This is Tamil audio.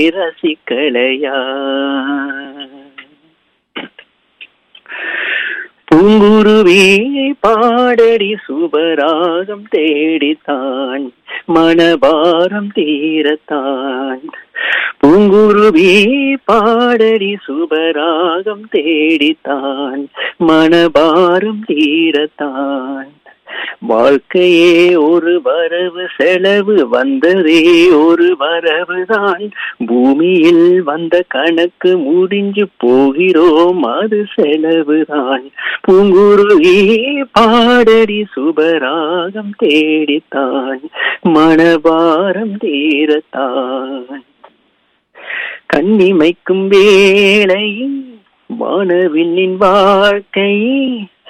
ரசிக்கலையா பூங்குருவி பாடடி சுபராகம் தேடித்தான் மனபாரம் தீரத்தான் பூங்குருவி பாடடி சுபராகம் தேடித்தான் மனபாரம் தீரத்தான் வாழ்க்கையே ஒரு வரவு செலவு வந்ததே ஒரு வரவுதான் பூமியில் வந்த கணக்கு முடிஞ்சு போகிறோம் அது செலவுதான் பூங்குருவி பாடடி சுபராகம் தேடித்தான் மனபாரம் தீரத்தான் கண்ணிமைக்கும் வேளை வானவில்லின் வாழ்க்கை